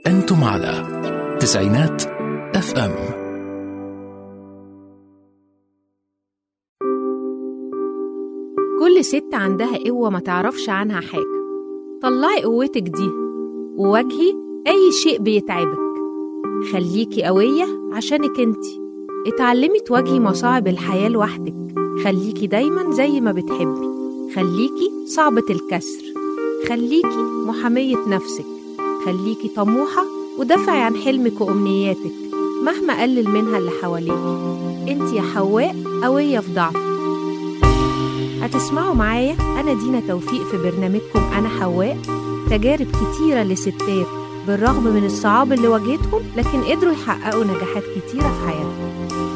أنتم على تسعينات اف ام كل ست عندها قوة ما تعرفش عنها حاجة طلعي قوتك دي وواجهي أي شيء بيتعبك خليكي قوية عشانك انتي اتعلمي تواجهي مصاعب الحياة لوحدك خليكي دايما زي ما بتحبي خليكي صعبة الكسر خليكي محامية نفسك خليكي طموحة ودافعي عن حلمك وأمنياتك مهما قلل منها اللي حواليكي انتي يا حواء قوية في ضعفك هتسمعوا معايا أنا دينا توفيق في برنامجكم أنا حواء تجارب كتيرة لستات بالرغم من الصعاب اللي واجهتهم لكن قدروا يحققوا نجاحات كتيرة في حياتهم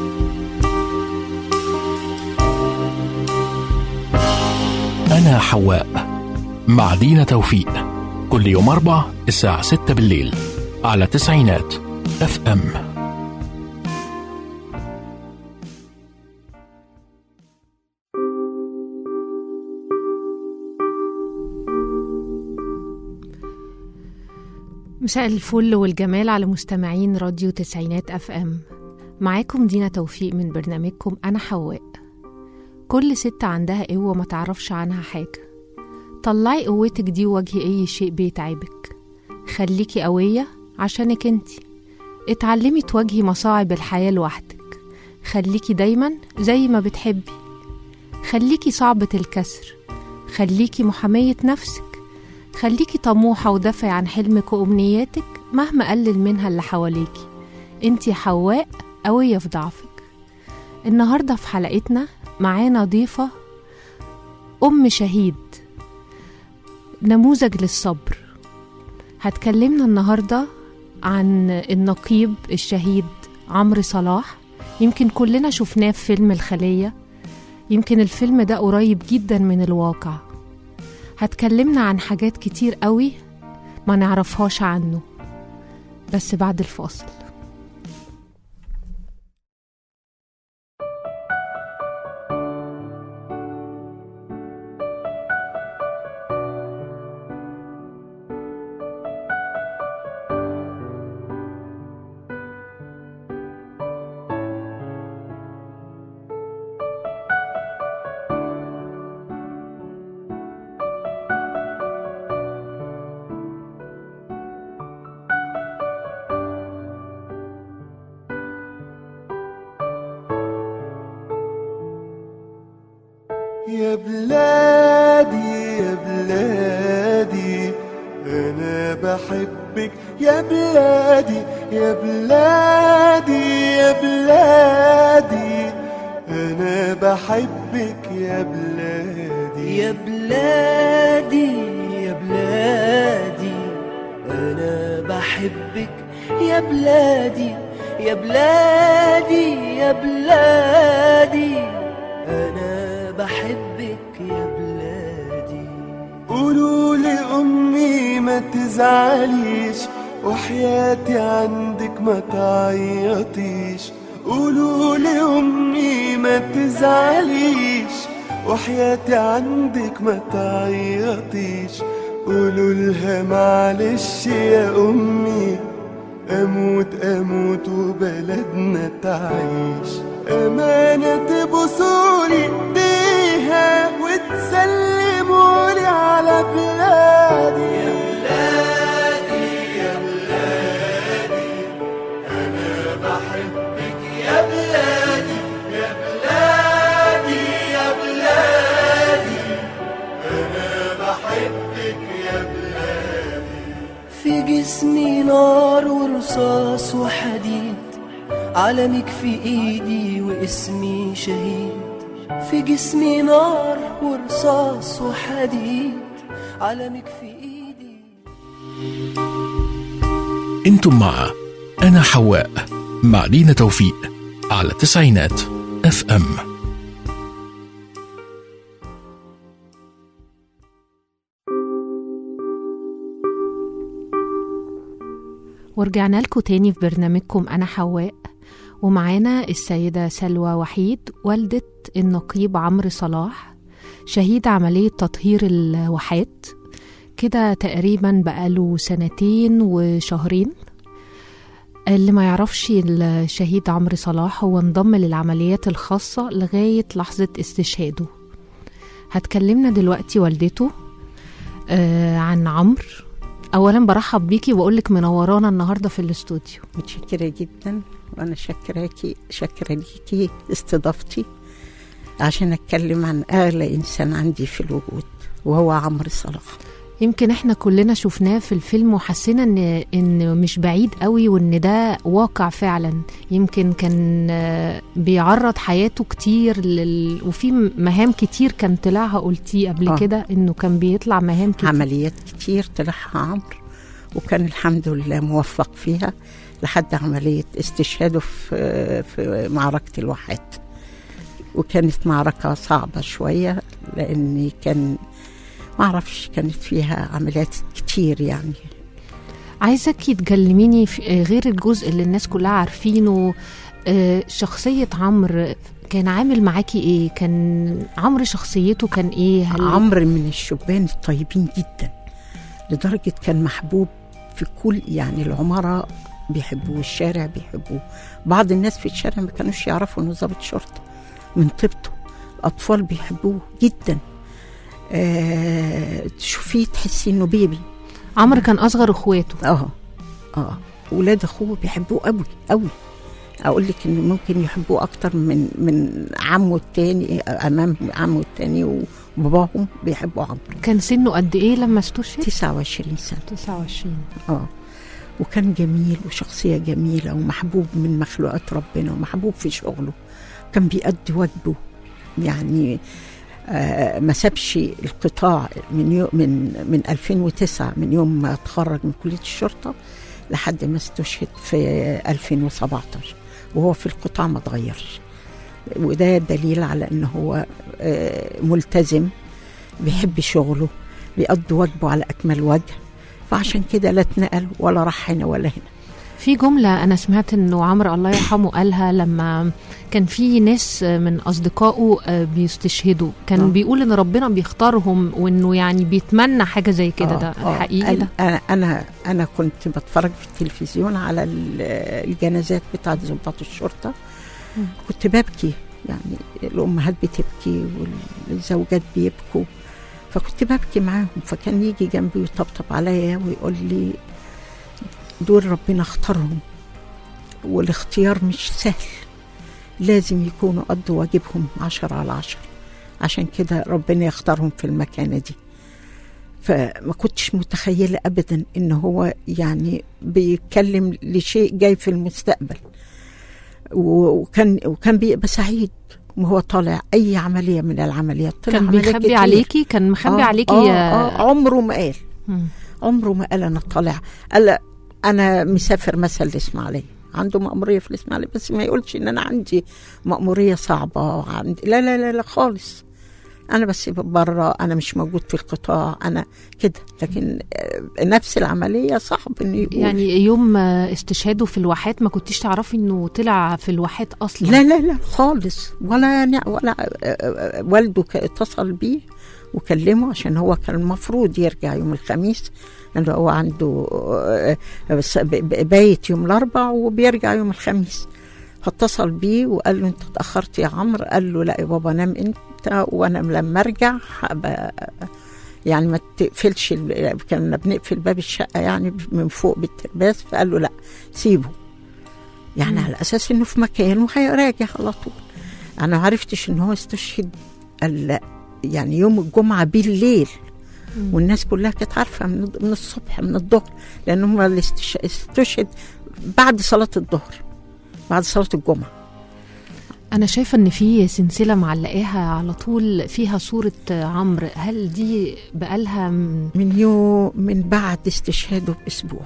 أنا حواء مع دينا توفيق كل يوم أربع الساعة ستة بالليل على تسعينات اف ام مساء الفل والجمال على مستمعين راديو تسعينات اف ام معاكم دينا توفيق من برنامجكم انا حواء كل ست عندها قوة ما تعرفش عنها حاجة طلعي قوتك دي وواجهي اي شيء بيتعبك خليكي قوية عشانك انتي اتعلمي تواجهي مصاعب الحياة لوحدك خليكي دايما زي ما بتحبي خليكي صعبة الكسر خليكي محامية نفسك خليكي طموحة ودافعي عن حلمك وأمنياتك مهما قلل منها اللي حواليكي انتي حواء قوية في ضعفك النهاردة في حلقتنا معانا ضيفة أم شهيد نموذج للصبر هتكلمنا النهاردة عن النقيب الشهيد عمرو صلاح يمكن كلنا شفناه في فيلم الخلية يمكن الفيلم ده قريب جدا من الواقع هتكلمنا عن حاجات كتير قوي ما نعرفهاش عنه بس بعد الفاصل يا بلادي يا بلادي أنا بحبك يا بلادي يا بلادي يا بلادي أنا بحبك يا بلادي يا بلادي يا بلادي أنا بحبك يا بلادي يا بلادي يا بلادي أنا بحبك يا بلادي قولوا لأمي ما تزعليش وحياتي عندك ما تعيطيش قولوا لأمي ما تزعليش وحياتي عندك ما تعيطيش قولوا لها معلش يا أمي أموت أموت وبلدنا تعيش أمانة تبصولي إيديها وتسلمولي على بلادي يا بلادي يا بلادي أنا بحبك يا بلادي يا بلادي يا بلادي أنا بحبك يا بلادي في جسمي نار ورصاص وحديد علمك في ايدي واسمي شهيد في جسمي نار ورصاص وحديد علمك في ايدي انتم مع أنا حواء مع دينا توفيق على تسعينات اف ام ورجعنا لكم تاني في برنامجكم أنا حواء ومعانا السيدة سلوى وحيد والدة النقيب عمرو صلاح شهيد عملية تطهير الواحات كده تقريبا بقاله سنتين وشهرين اللي ما يعرفش الشهيد عمرو صلاح هو انضم للعمليات الخاصة لغاية لحظة استشهاده هتكلمنا دلوقتي والدته آه عن عمرو أولا برحب بيكي وأقولك منورانا النهاردة في الاستوديو متشكرة جدا وأنا شكراكي شكرا ليكي استضافتي عشان أتكلم عن أغلى إنسان عندي في الوجود وهو عمرو صلاح يمكن احنا كلنا شفناه في الفيلم وحسينا ان ان مش بعيد قوي وان ده واقع فعلا يمكن كان آه، بيعرض حياته كتير لل... وفي مهام كتير كان طلعها قلتيه قبل آه. كده انه كان بيطلع مهام كتير عمليات كتير طلعها عمرو وكان الحمد لله موفق فيها لحد عملية استشهاده في في معركة الواحات وكانت معركة صعبة شوية لأن كان ما أعرفش كانت فيها عمليات كتير يعني عايزاكي تكلميني في آه، غير الجزء اللي الناس كلها عارفينه آه، شخصية عمرو كان عامل معاكي ايه كان عمرو شخصيته كان ايه هل عمرو من الشبان الطيبين جدا لدرجة كان محبوب في كل يعني العمارة بيحبوه الشارع بيحبوه بعض الناس في الشارع ما كانوش يعرفوا انه ضابط شرطة من طيبته الأطفال بيحبوه جدا آه تشوفيه تحسي انه بيبي عمرو كان اصغر اخواته اه اه ولاد اخوه بيحبوه قوي قوي اقول لك انه ممكن يحبوه اكتر من من عمه التاني امام عمه التاني وباباهم بيحبوا عمرو كان سنه قد ايه لما استشهد 29 سنه 29 اه وكان جميل وشخصيه جميله ومحبوب من مخلوقات ربنا ومحبوب في شغله كان بيأدي واجبه يعني آه ما سابش القطاع من يوم من من 2009 من يوم ما اتخرج من كليه الشرطه لحد ما استشهد في 2017 وهو في القطاع ما اتغيرش وده دليل على ان هو آه، ملتزم بيحب شغله بيقضي واجبه على اكمل وجه فعشان كده لا اتنقل ولا راح هنا ولا هنا في جملة أنا سمعت إنه عمرو الله يرحمه قالها لما كان في ناس من أصدقائه آه، بيستشهدوا كان آه. بيقول إن ربنا بيختارهم وإنه يعني بيتمنى حاجة زي كده آه، ده آه. حقيقي قال- ده انا انا انا كنت بتفرج في التلفزيون على ال- الجنازات بتاعت ضباط الشرطه مم. كنت ببكي يعني الامهات بتبكي والزوجات بيبكوا فكنت ببكي معاهم فكان يجي جنبي ويطبطب عليا ويقول لي دول ربنا اختارهم والاختيار مش سهل لازم يكونوا قضوا واجبهم عشرة على عشرة عشان كده ربنا يختارهم في المكانة دي فما كنتش متخيلة أبدا إن هو يعني بيتكلم لشيء جاي في المستقبل و- وكان وكان بيبقى سعيد وهو طالع أي عملية من العمليات طلع كان عمليات بيخبي كتير. عليكي كان مخبي آه، عليكي آه آه، آه عمره ما قال مم. عمره ما قال انا طالع قال لا، انا مسافر مثلا الاسماعيليه عنده مأمورية في الإسماعيلية بس ما يقولش إن أنا عندي مأمورية صعبة عندي لا لا لا لا خالص أنا بس بره أنا مش موجود في القطاع أنا كده لكن آه، نفس العملية صعب إنه يقول يعني يوم آه، استشهاده في الواحات ما كنتيش تعرفي إنه طلع في الواحات أصلا لا لا لا خالص ولا يعني ولا آه، آه، والده ك- اتصل بيه وكلمه عشان هو كان المفروض يرجع يوم الخميس لأنه هو عنده آه، بس ب- ب- بايت يوم الأربع وبيرجع يوم الخميس فاتصل بيه وقال له انت اتأخرت يا عمرو قال له لا يا بابا نام انت وانا لما ارجع هبقى يعني ما تقفلش ال- كنا بنقفل باب الشقة يعني من فوق بالترباس فقال له لا سيبه يعني مم. على اساس انه في مكانه هيراجع على طول انا ما عرفتش ان هو استشهد ال- يعني يوم الجمعه بالليل مم. والناس كلها كانت عارفه من من الصبح من الظهر لان هم اللي استش- استشهد بعد صلاه الظهر بعد صلاه الجمعه أنا شايفة إن في سلسلة معلقاها على طول فيها صورة آه، عمرو هل دي بقالها من من يوم من بعد استشهاده باسبوع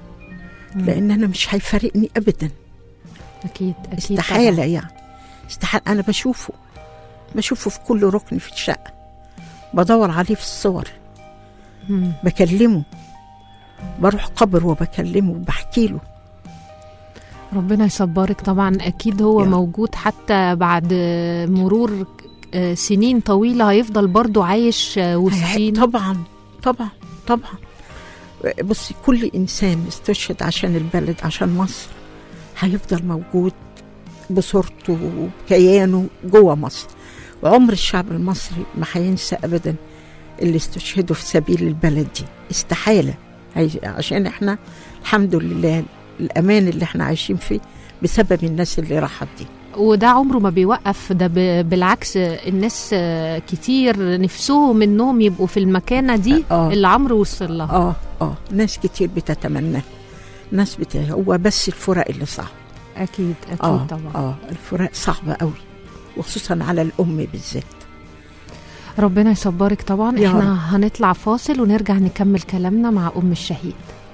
لان انا مش هيفارقني ابدا أكيد أكيد استحاله طبعاً. يعني استحاله انا بشوفه بشوفه في كل ركن في الشقه بدور عليه في الصور مم. بكلمه بروح قبر وبكلمه وبحكي له ربنا يصبرك طبعا اكيد هو يا رب. موجود حتى بعد مرور آه، سنين طويله هيفضل برضو عايش آه، هيحب- وسطين طبعا طبعا طبعا بصي كل انسان استشهد عشان البلد عشان مصر هيفضل موجود بصورته وبكيانه جوه مصر وعمر الشعب المصري ما هينسى ابدا اللي استشهدوا في سبيل البلد دي استحاله هي- عشان احنا الحمد لله الامان اللي احنا عايشين فيه بسبب الناس اللي راحت دي وده عمره ما بيوقف ده ب- بالعكس الناس آه، كتير نفسهم انهم يبقوا في المكانه دي آه. اللي عمرو وصل لها اه اه ناس كتير بتتمنى ناس بت... هو بس الفرق اللي صعب اكيد اكيد اه طبعا اه الفرق صعبه قوي وخصوصا على الام بالذات ربنا يصبرك طبعا يا احنا هنطلع فاصل ونرجع نكمل كلامنا مع ام الشهيد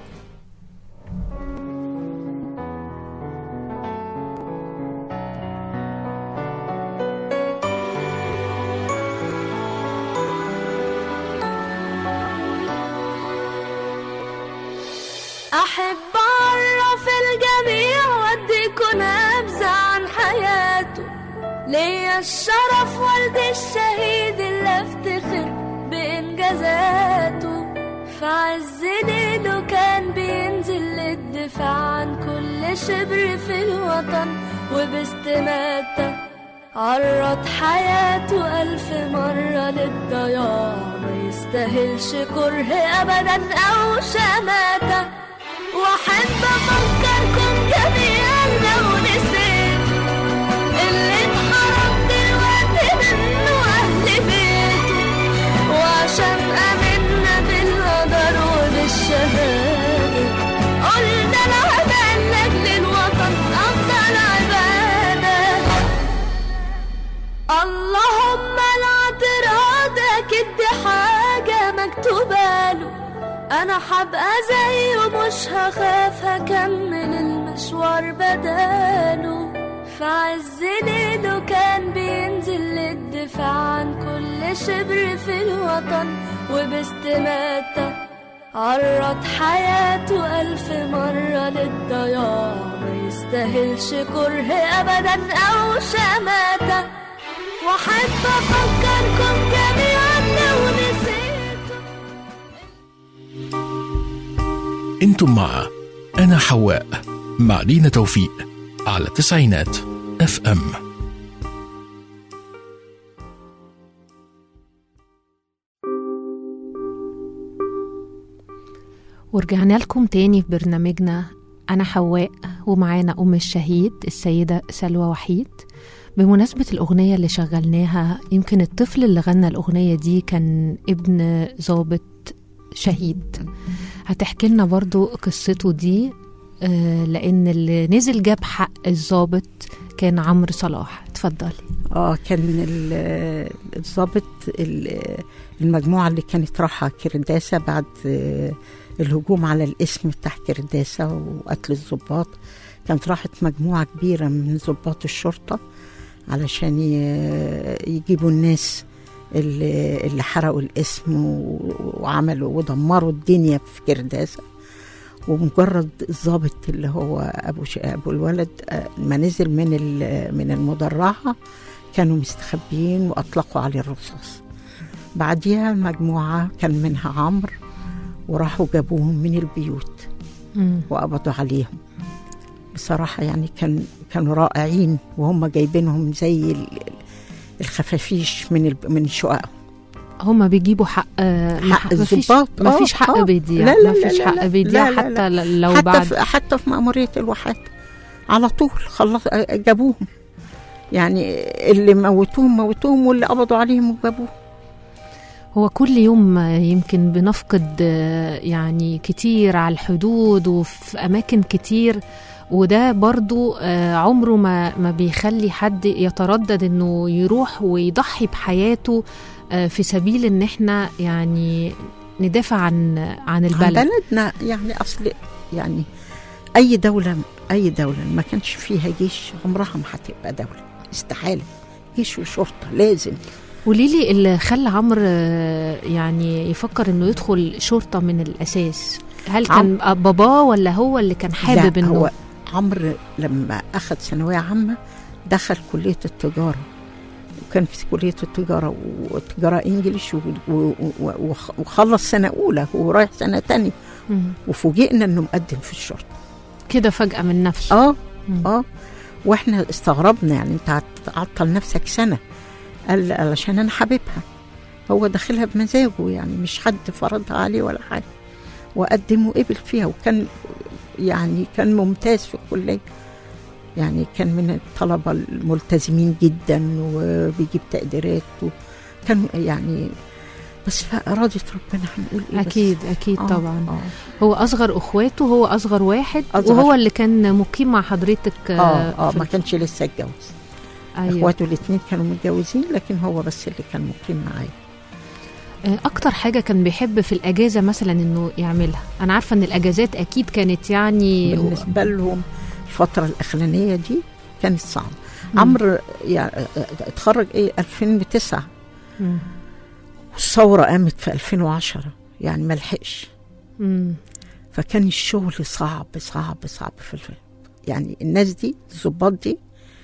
أحب أعرف الجميع وأديكوا نبذة عن حياته ليا الشرف والدي الشهيد اللي أفتخر بإنجازاته في عز ليله كان بينزل للدفاع عن كل شبر في الوطن وباستماتة عرض حياته ألف مرة للضياع ما يستاهلش كره أبدا أو شماتة وأحب أفكركم جميعا لو نسيت اللي اتحرم دلوقتي منه أهل بيته وعشان آمنا بالقدر وبالشهادة قلنا العمل لأجل الوطن أفضل عبادة اللهم الاعتراض اكيد دي حاجة مكتوبة له انا هبقى زيه مش هخاف هكمل المشوار بداله في عز ليله كان بينزل للدفاع عن كل شبر في الوطن وباستماتة عرض حياته ألف مرة للضياع ما يستاهلش كره أبدا أو شماتة وأحب أفكركم جميعا لو نسيتوا انتم مع انا حواء مع دينا توفيق على تسعينات اف ام ورجعنا لكم تاني في برنامجنا أنا حواء ومعانا أم الشهيد السيدة سلوى وحيد بمناسبة الأغنية اللي شغلناها يمكن الطفل اللي غنى الأغنية دي كان ابن ضابط شهيد هتحكي لنا برضو قصته دي آه، لأن اللي نزل جاب حق الضابط كان عمرو صلاح اتفضلي اه كان ال- الضابط ال- المجموعه اللي كانت رايحه كرداسه بعد آه، الهجوم على الاسم بتاع كرداسه وقتل الضباط كانت راحت مجموعه كبيره من ضباط الشرطه علشان ي- يجيبوا الناس اللي, اللي حرقوا الاسم و- وعملوا ودمروا الدنيا في كرداسه ومجرد الضابط اللي هو ابو ش... ابو الولد آه، ما نزل من ال- من المدرعه كانوا مستخبيين واطلقوا عليه الرصاص بعديها مجموعه كان منها عمرو وراحوا جابوهم من البيوت مم. وقبضوا عليهم بصراحه يعني كان كانوا رائعين وهم جايبينهم زي ال- الخفافيش من ال... من شققهم هما بيجيبوا حق ما حق مفيش الضباط. مفيش آه، حق آه. بيضيع لا، لا، لا، مفيش لا، حق لا. بيضيع لا، لا، حتى ل- لو حتى بعد في حتى في مأمورية الواحات على طول خلص جابوهم يعني اللي موتوهم موتوهم واللي قبضوا عليهم وجابوهم هو كل يوم يمكن بنفقد آه، يعني كتير على الحدود وفي أماكن كتير وده برضو آه، عمره ما ما بيخلي حد يتردد انه يروح ويضحي بحياته آه، في سبيل ان احنا يعني ندافع عن عن عن البلد بلدنا يعني اصل يعني اي دولة اي دولة ما كانش فيها جيش عمرها ما هتبقى دولة استحالة جيش وشرطة لازم قولي لي اللي خلى عمرو آه، يعني يفكر انه يدخل شرطة من الاساس هل كان باباه ولا هو اللي كان حابب لا انه هو عمرو لما اخذ ثانوية عامة دخل كلية التجارة وكان في كليه التجاره وتجاره انجليش و- و- و- وخ- وخلص سنه اولى ورايح سنه تانية مم. وفوجئنا انه مقدم في الشرطه كده فجأة من نفسه اه مم. اه واحنا استغربنا يعني انت هتعطل نفسك سنه قال علشان انا حاببها هو داخلها بمزاجه يعني مش حد فرضها عليه ولا حاجه وقدم وقبل فيها وكان يعني كان ممتاز في الكليه يعني كان من الطلبه الملتزمين جدا وبيجيب تقديرات وكان يعني بس إرادة ربنا هنقول ايه بس. أكيد أكيد آه، طبعا اه هو أصغر أخواته هو أصغر واحد أصغر. وهو اللي كان مقيم مع حضرتك اه, آه في- ما كانش لسه اتجوز أيوة. اخواته الاثنين كانوا متجوزين لكن هو بس اللي كان مقيم معايا آه، أكتر حاجة كان بيحب في الأجازة مثلا إنه يعملها أنا عارفة إن الأجازات أكيد كانت يعني بالنسبه لهم الفتره الاخرانيه دي كانت صعبه عمرو يعني اتخرج ايه 2009 مم. والثوره قامت في 2010 يعني ما لحقش مم. فكان الشغل صعب صعب صعب في الفيلم يعني الناس دي الظباط دي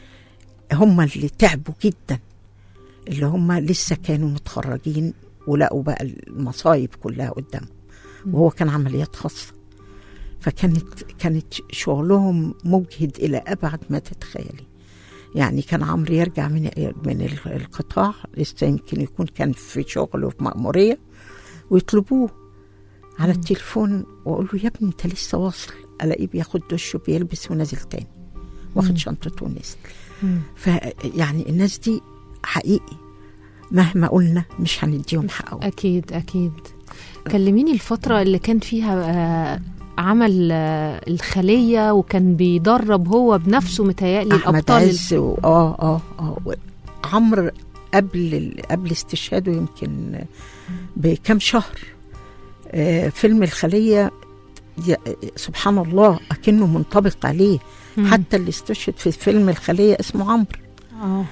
هم اللي تعبوا جدا اللي هم لسه كانوا متخرجين ولقوا بقى المصايب كلها قدامهم وهو كان عمليات خاصة فكانت كانت شغلهم مجهد إلى أبعد ما تتخيلي يعني كان عمرو يرجع من من القطاع لسه يمكن يكون كان في شغله في مأمورية ويطلبوه على التليفون واقول له يا ابني انت لسه واصل الاقيه بياخد دش وبيلبس ونازل تاني واخد شنطته ونازل مم. فيعني الناس دي حقيقي مهما قلنا مش هنديهم حقهم أكيد أكيد كلميني الفترة اللي كان فيها آه، عمل آه، الخلية وكان بيدرب هو بنفسه متهيألي احمد الأبطال عز و- اه اه اه و- عمرو قبل ال- قبل استشهاده يمكن بكم شهر آه فيلم الخليه ي- سبحان الله اكنه منطبق عليه مم. حتى اللي استشهد في فيلم الخليه اسمه عمرو اه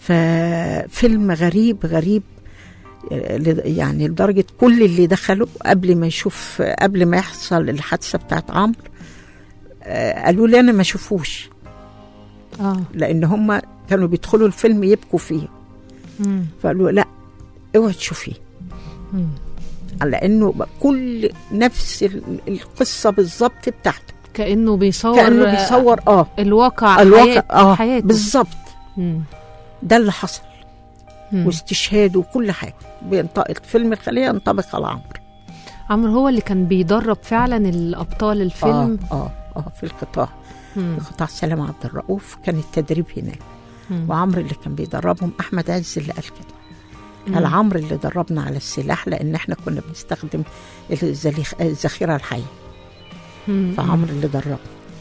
ففيلم غريب غريب آه، لد- يعني لدرجة كل اللي دخلوا قبل ما يشوف قبل ما يحصل الحادثة بتاعت عمرو آه، قالوا لي أنا ما شوفوش اه لأن هم كانوا بيدخلوا الفيلم يبكوا فيه مم. فقالوا لا اوعي تشوفيه مم. لأنه بقى كل نفس ال- القصة بالظبط بتاعته كأنه بيصور كأنه آه، بيصور اه الواقع الواقع حياة اه حياته بالظبط مم. ده اللي حصل مم. واستشهاد وكل حاجة بينطبق فيلم الخلية ينطبق على عمرو عمرو هو اللي كان بيدرب فعلا الأبطال الفيلم اه اه, آه في القطاع مم. في قطاع سلام عبد الرؤوف كان التدريب هناك مم. وعمرو اللي كان بيدربهم احمد عز اللي قال كده مم. قال عمرو اللي دربنا على السلاح لان احنا كنا بنستخدم الزليخ- الذخيره الحيه مم. فعمرو اللي دربنا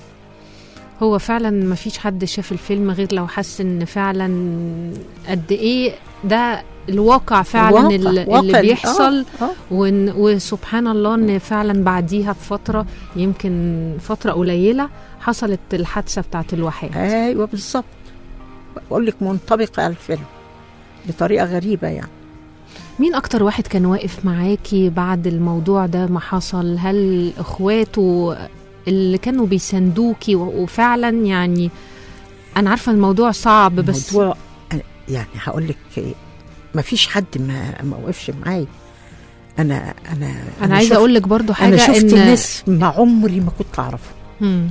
هو فعلا ما فيش حد شاف الفيلم غير لو حس ان فعلا قد ايه ده الواقع فعلا واقع- اللي, واقع اللي ال- بيحصل آه، آه. وإن وسبحان الله ان فعلا بعديها بفتره يمكن فتره قليله حصلت الحادثه بتاعت الواحات ايوه بالظبط بقول لك منطبقه على الفيلم بطريقه غريبه يعني مين اكتر واحد كان واقف معاكي بعد الموضوع ده ما حصل هل اخواته اللي كانوا بيساندوكي و- وفعلا يعني انا عارفه الموضوع صعب بس الموضوع يعني هقول لك ما فيش حد ما ما وقفش معايا انا انا انا عايزه شفت- اقول لك برضو حاجه انا شفت ان ناس ما عمري ما كنت اعرفه مم.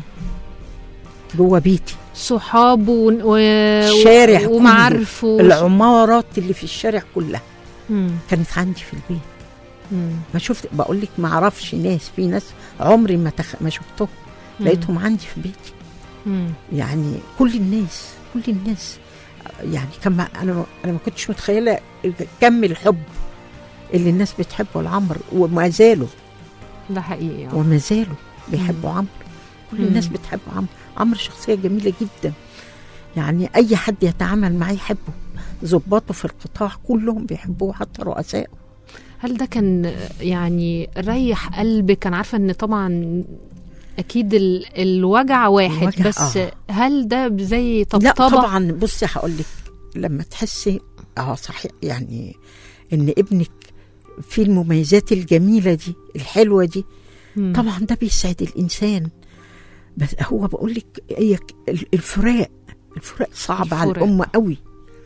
جوه بيتي صحاب و... و... الشارع كله. ومعارف و... العمارات اللي في الشارع كلها مم. كانت عندي في البيت مم. ما شفت بقول لك ما اعرفش ناس في ناس عمري ما تخ... ما شفتهم مم. لقيتهم عندي في بيتي مم. يعني كل الناس كل الناس يعني كم انا انا ما كنتش متخيله كم الحب اللي الناس بتحبه لعمرو وما زالوا ده حقيقي آه. وما زالوا بيحبوا عمرو كل مم. الناس بتحب عمرو عمرو شخصيه جميله جدا يعني اي حد يتعامل معاه يحبه ظباطه في القطاع كلهم بيحبوه حتى رؤسائه هل ده كان يعني ريح قلبك انا عارفه ان طبعا اكيد ال... الوجع واحد الوجع، بس آه. هل ده زي لا طبطبه طبعا بصي هقول لك لما تحسي اه صحيح يعني ان ابنك فيه المميزات الجميله دي الحلوه دي مم. طبعا ده بيسعد الانسان بس هو بقول لك هي ك- ال- الفراق الفراق صعب على الفراق. الامه قوي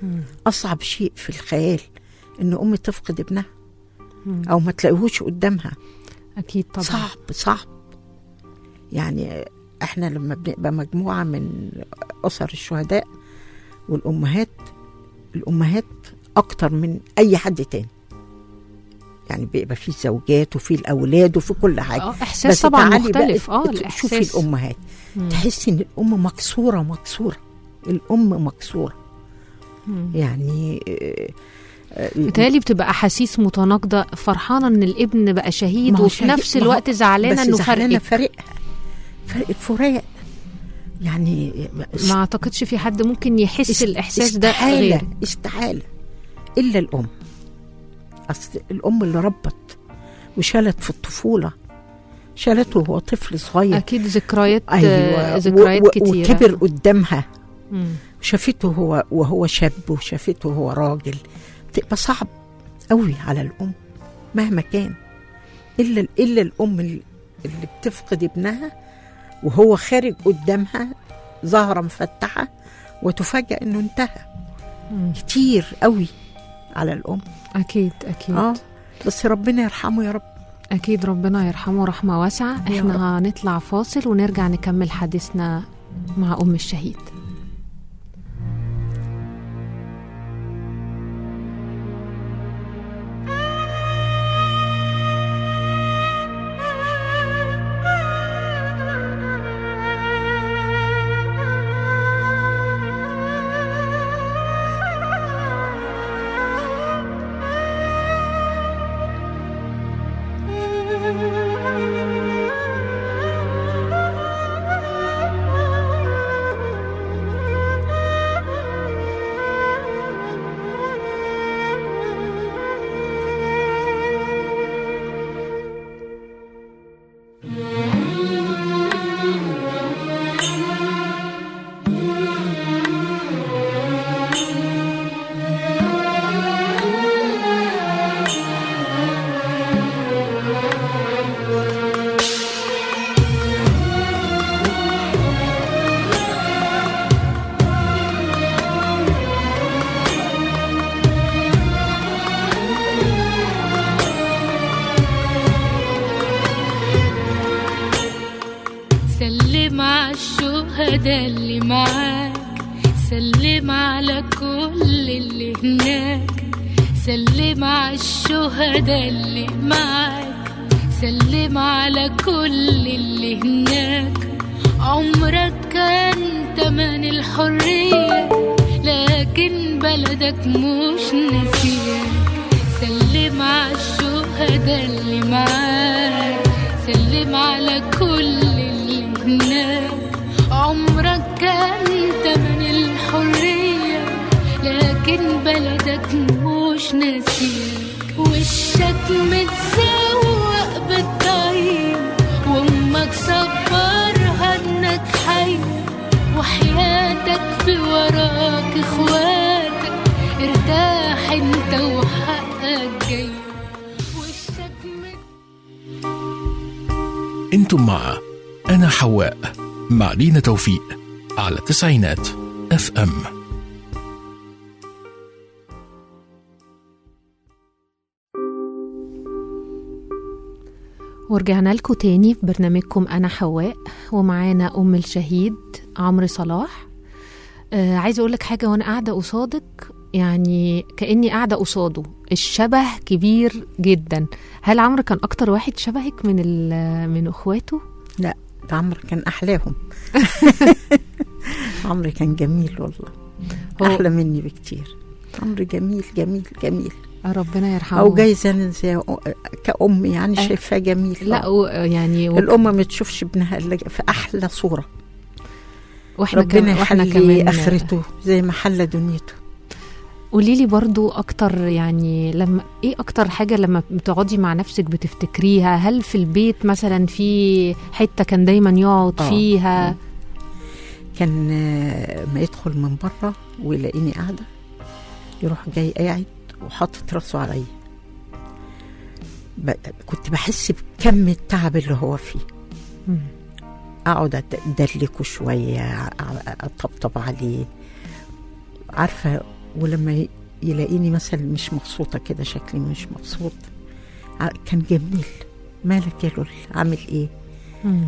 اصعب شيء في الخيال ان ام تفقد ابنها او ما تلاقيهوش قدامها اكيد طبعا صعب صعب يعني احنا لما بنبقى مجموعه من اسر الشهداء والامهات الامهات اكتر من اي حد تاني يعني بيبقى فيه الزوجات وفي الاولاد وفي كل حاجه اه احساس طبعا تعالي بقى مختلف اه شوفي الاحساس الامهات مم. تحسي ان الام مكسوره مكسوره الام مكسوره مم. يعني آه، آه، بالتالي بتبقى احاسيس متناقضه فرحانه ان الابن بقى شهيد ما هو وفي شهيد- نفس ما هو- الوقت زعلانه بس انه زعلانه فرق فرقها فرق الفراق يعني ما اعتقدش في حد ممكن يحس است- الاحساس ده استحالة غير استحالة إلا الأم أصل الأم اللي ربت وشالت في الطفولة شالته وهو طفل صغير اكيد ذكريات أيوة أيوة. ذكريات و- و- كتيره وكبر قدامها مم. شافته هو وهو شاب وشافته هو راجل بتبقى صعب قوي على الأم مهما كان إلا إلا الأم اللي اللي بتفقد ابنها وهو خارج قدامها ظاهرة مفتحة وتفاجأ إنه انتهى مم. كتير قوي على الأم اكيد اكيد اه بس ربنا يرحمه يا رب اكيد ربنا يرحمه رحمه واسعه يا احنا هنطلع فاصل ونرجع نكمل حديثنا مع ام الشهيد سلم على الشهداء اللي معاك سلم على كل اللي هناك سلم على الشهداء اللي معاك سلم على كل اللي هناك عمرك كان تمن الحرية لكن بلدك مش نسيك سلم على الشهداء اللي معاك سلم على كل اللي هناك عمرك كان تمن الحرية لكن بلدك مش ناسيك وشك متسوق بالطيب وامك صبرها انك حي وحياتك في وراك اخواتك ارتاح انت وحقك جاي وشك مت انتم مع انا حواء مع لينا توفيق على تسعينات اف ام ورجعنا لكم تاني في برنامجكم أنا حواء ومعانا أم الشهيد عمرو صلاح آه عايزة أقول لك حاجة وأنا قاعدة قصادك يعني كأني قاعدة قصاده الشبه كبير جدا هل عمرو كان أكتر واحد شبهك من ال- من أخواته؟ لا ده عمرو كان أحلاهم عمرو كان جميل والله هو- أحلى مني بكتير عمرو جميل جميل جميل ربنا يرحمه أو جايز أنا زي كأم يعني أه. شايفاه جميل لا و- يعني و... الأم ما تشوفش ابنها إلا في أحلى صورة واحنا ربنا كمان واحنا يحلي كمان آخرته زي ما حلى دنيته قولي لي برضو اكتر يعني لما ايه اكتر حاجه لما بتقعدي مع نفسك بتفتكريها هل في البيت مثلا في حته كان دايما يقعد آه. فيها كان آه، ما يدخل من بره ويلاقيني قاعدة يروح جاي قاعد وحاطط راسه عليا ب- كنت بحس بكم التعب اللي هو فيه مم. اقعد أد- ادلكه شويه أ- اطبطب عليه عارفه ولما ي- يلاقيني مثلا مش مبسوطة كده شكلي مش مبسوط ع- كان جميل مالك يا لول عامل ايه مم.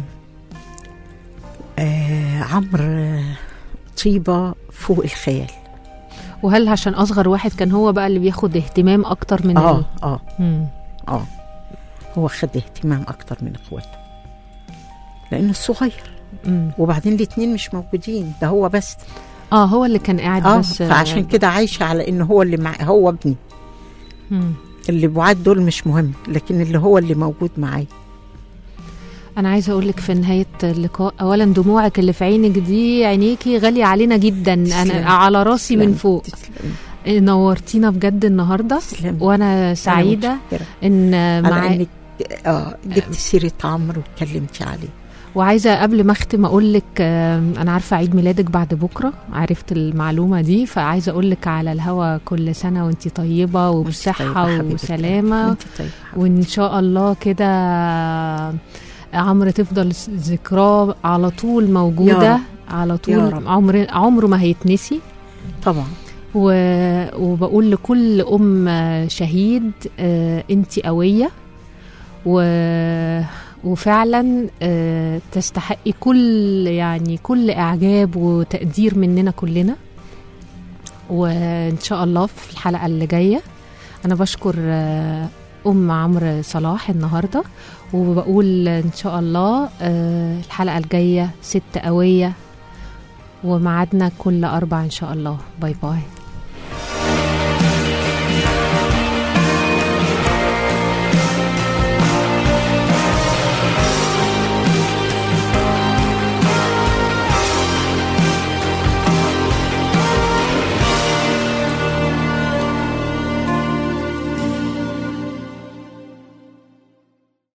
آه عمرو آه، طيبة فوق الخيال وهل عشان اصغر واحد كان هو بقى اللي بياخد اهتمام اكتر من اه ال... اه مم. اه هو خد اهتمام اكتر من اخواته لانه الصغير مم. وبعدين الاتنين مش موجودين ده هو بس اه هو اللي كان قاعد اه بس فعشان كده عايشه على انه هو اللي مع هو ابني مم. اللي بعاد دول مش مهم لكن اللي هو اللي موجود معايا انا عايزه اقول لك في نهايه اللقاء اولا دموعك اللي في عينك دي عينيكي غاليه علينا جدا انا تسلمي. على راسي من تسلمي. فوق تسلمي. نورتينا بجد النهارده تسلمي. وانا سعيده أنا متشكرة ان على مع انك اه جبت سيره عمرو واتكلمتي عليه وعايزه قبل ما اختم اقول لك انا عارفه عيد ميلادك بعد بكره عرفت المعلومه دي فعايزه اقول لك على الهوا كل سنه وانت طيبه وأنت وبصحه طيبة حبيبة وسلامه قلبي. وأنت طيبة حبيبة. وان شاء الله كده عمرو تفضل ذكراه على طول موجوده يا رب. على يا طول رب. عمر عمره ما هيتنسي طبعا و... وبقول لكل ام شهيد آه، انت قويه و... وفعلا آه، تستحقي كل يعني كل اعجاب وتقدير مننا كلنا وان شاء الله في الحلقه اللي جايه انا بشكر آه، ام عمرو صلاح النهارده وبقول ان شاء الله آه، الحلقه الجايه ست قويه وميعادنا كل اربع ان شاء الله باي باي